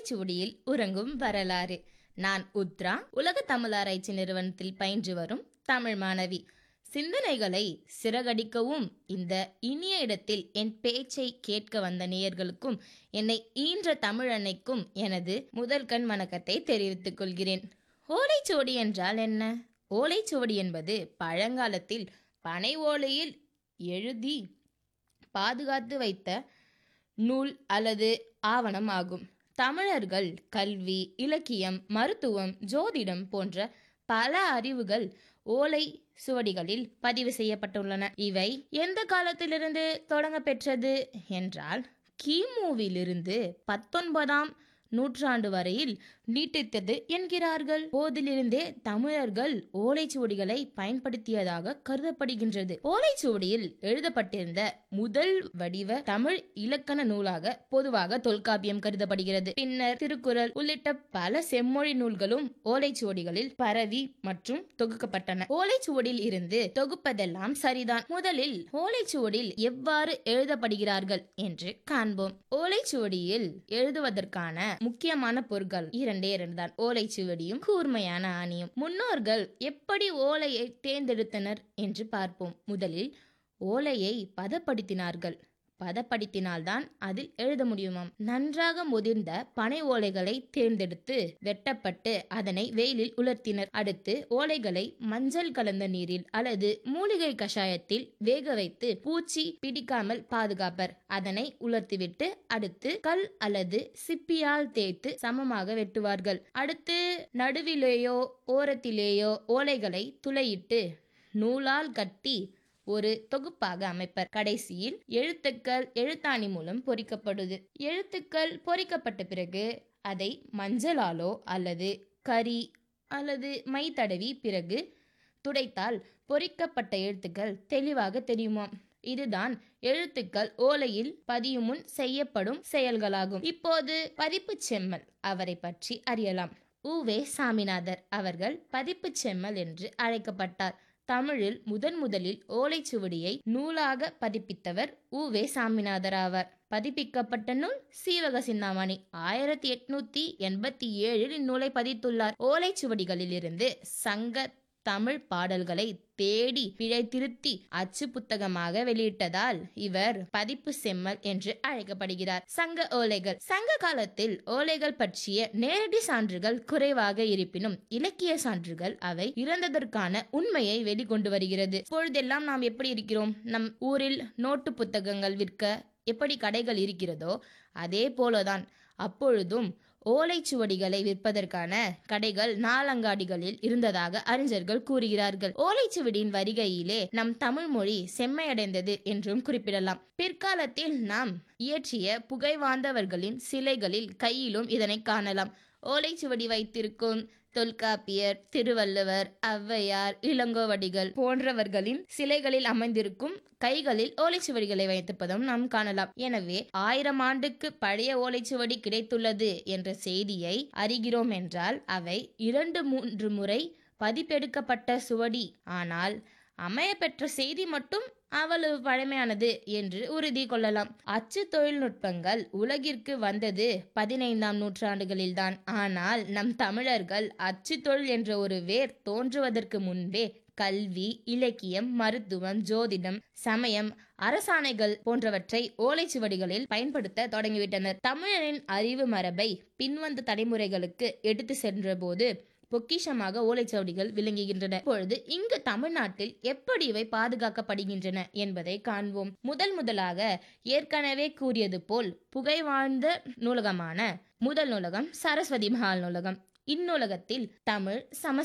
ஓலைச்சுவடியில் உறங்கும் வரலாறு நான் உத்ரா உலக தமிழாராய்ச்சி நிறுவனத்தில் பயின்று வரும் தமிழ் மாணவி சிந்தனைகளை சிறகடிக்கவும் இந்த இனிய இடத்தில் என் பேச்சை கேட்க வந்த நேயர்களுக்கும் என்னை ஈன்ற தமிழன்னைக்கும் எனது முதல் கண் வணக்கத்தை தெரிவித்துக் கொள்கிறேன் ஓலைச்சுவடி என்றால் என்ன ஓலைச்சுவடி என்பது பழங்காலத்தில் பனை ஓலையில் எழுதி பாதுகாத்து வைத்த நூல் அல்லது ஆவணம் ஆகும் தமிழர்கள் கல்வி இலக்கியம் மருத்துவம் ஜோதிடம் போன்ற பல அறிவுகள் ஓலை சுவடிகளில் பதிவு செய்யப்பட்டுள்ளன இவை எந்த காலத்திலிருந்து தொடங்க பெற்றது என்றால் கிமுவிலிருந்து பத்தொன்பதாம் நூற்றாண்டு வரையில் நீட்டித்தது என்கிறார்கள் போதிலிருந்தே தமிழர்கள் ஓலைச்சுவடிகளை பயன்படுத்தியதாக கருதப்படுகின்றது ஓலைச்சுவடியில் எழுதப்பட்டிருந்த முதல் வடிவ தமிழ் இலக்கண நூலாக பொதுவாக தொல்காப்பியம் கருதப்படுகிறது பின்னர் திருக்குறள் உள்ளிட்ட பல செம்மொழி நூல்களும் ஓலைச்சுவடிகளில் பரவி மற்றும் தொகுக்கப்பட்டன ஓலைச்சுவடியில் இருந்து தொகுப்பதெல்லாம் சரிதான் முதலில் ஓலைச்சுவடியில் எவ்வாறு எழுதப்படுகிறார்கள் என்று காண்போம் ஓலைச்சுவடியில் எழுதுவதற்கான முக்கியமான பொருட்கள் இரண்டே இரண்டு தான் ஓலைச்சுவடியும் கூர்மையான ஆணியும் முன்னோர்கள் எப்படி ஓலையை தேர்ந்தெடுத்தனர் என்று பார்ப்போம் முதலில் ஓலையை பதப்படுத்தினார்கள் பதப்படுத்தினால்தான் அதில் எழுத முடியுமாம் நன்றாக முதிர்ந்த பனை ஓலைகளை தேர்ந்தெடுத்து வெட்டப்பட்டு அதனை வெயிலில் உலர்த்தினர் அடுத்து ஓலைகளை மஞ்சள் கலந்த நீரில் அல்லது மூலிகை கஷாயத்தில் வேக வைத்து பூச்சி பிடிக்காமல் பாதுகாப்பர் அதனை உலர்த்திவிட்டு அடுத்து கல் அல்லது சிப்பியால் தேய்த்து சமமாக வெட்டுவார்கள் அடுத்து நடுவிலேயோ ஓரத்திலேயோ ஓலைகளை துளையிட்டு நூலால் கட்டி ஒரு தொகுப்பாக அமைப்பர் கடைசியில் எழுத்துக்கள் எழுத்தாணி மூலம் பொறிக்கப்படுது எழுத்துக்கள் பொறிக்கப்பட்ட பிறகு அதை மஞ்சளாலோ அல்லது கரி அல்லது மை தடவி பிறகு துடைத்தால் பொறிக்கப்பட்ட எழுத்துக்கள் தெளிவாக தெரியுமாம் இதுதான் எழுத்துக்கள் ஓலையில் பதியும் முன் செய்யப்படும் செயல்களாகும் இப்போது பதிப்புச் செம்மல் அவரை பற்றி அறியலாம் உவே சாமிநாதர் அவர்கள் பதிப்புச் செம்மல் என்று அழைக்கப்பட்டார் தமிழில் முதன் முதலில் ஓலைச்சுவடியை நூலாக பதிப்பித்தவர் உவே சாமிநாதர் ஆவார் பதிப்பிக்கப்பட்ட நூல் சீவக சிந்தாமணி ஆயிரத்தி எட்நூத்தி எண்பத்தி ஏழில் இந்நூலை பதித்துள்ளார் ஓலைச்சுவடிகளில் இருந்து சங்க தமிழ் பாடல்களை தேடி பிழை திருத்தி அச்சு புத்தகமாக வெளியிட்டதால் இவர் பதிப்பு செம்மல் என்று அழைக்கப்படுகிறார் சங்க ஓலைகள் சங்க காலத்தில் ஓலைகள் பற்றிய நேரடி சான்றுகள் குறைவாக இருப்பினும் இலக்கிய சான்றுகள் அவை இறந்ததற்கான உண்மையை வெளிக்கொண்டு வருகிறது இப்பொழுதெல்லாம் நாம் எப்படி இருக்கிறோம் நம் ஊரில் நோட்டு புத்தகங்கள் விற்க எப்படி கடைகள் இருக்கிறதோ அதே போலதான் அப்பொழுதும் ஓலைச்சுவடிகளை விற்பதற்கான கடைகள் நாலங்காடிகளில் இருந்ததாக அறிஞர்கள் கூறுகிறார்கள் ஓலைச்சுவடியின் வருகையிலே நம் தமிழ் மொழி செம்மையடைந்தது என்றும் குறிப்பிடலாம் பிற்காலத்தில் நாம் இயற்றிய புகைவாந்தவர்களின் சிலைகளில் கையிலும் இதனை காணலாம் ஓலைச்சுவடி வைத்திருக்கும் தொல்காப்பியர் திருவள்ளுவர் ஔவையார் இளங்கோவடிகள் போன்றவர்களின் சிலைகளில் அமைந்திருக்கும் கைகளில் ஓலைச்சுவடிகளை வைத்திருப்பதும் நாம் காணலாம் எனவே ஆயிரம் ஆண்டுக்கு பழைய ஓலைச்சுவடி கிடைத்துள்ளது என்ற செய்தியை அறிகிறோம் என்றால் அவை இரண்டு மூன்று முறை பதிப்பெடுக்கப்பட்ட சுவடி ஆனால் அமைய பெற்ற செய்தி மட்டும் அவ்வளவு பழமையானது என்று உறுதி கொள்ளலாம் அச்சு தொழில்நுட்பங்கள் உலகிற்கு வந்தது பதினைந்தாம் நூற்றாண்டுகளில்தான் ஆனால் நம் தமிழர்கள் அச்சு தொழில் என்ற ஒரு வேர் தோன்றுவதற்கு முன்பே கல்வி இலக்கியம் மருத்துவம் ஜோதிடம் சமயம் அரசாணைகள் போன்றவற்றை ஓலைச்சுவடிகளில் பயன்படுத்த தொடங்கிவிட்டனர் தமிழரின் அறிவு மரபை பின்வந்த தலைமுறைகளுக்கு எடுத்து சென்றபோது பொக்கிஷமாக ஓலைச்சுவடிகள் விளங்குகின்றன இப்பொழுது இங்கு தமிழ்நாட்டில் எப்படி இவை பாதுகாக்கப்படுகின்றன என்பதை காண்போம் முதல் முதலாக ஏற்கனவே கூறியது போல் புகை வாழ்ந்த நூலகமான முதல் நூலகம் சரஸ்வதி மகால் நூலகம் இந்நூலகத்தில் தமிழ் சமஸ்கிருதம்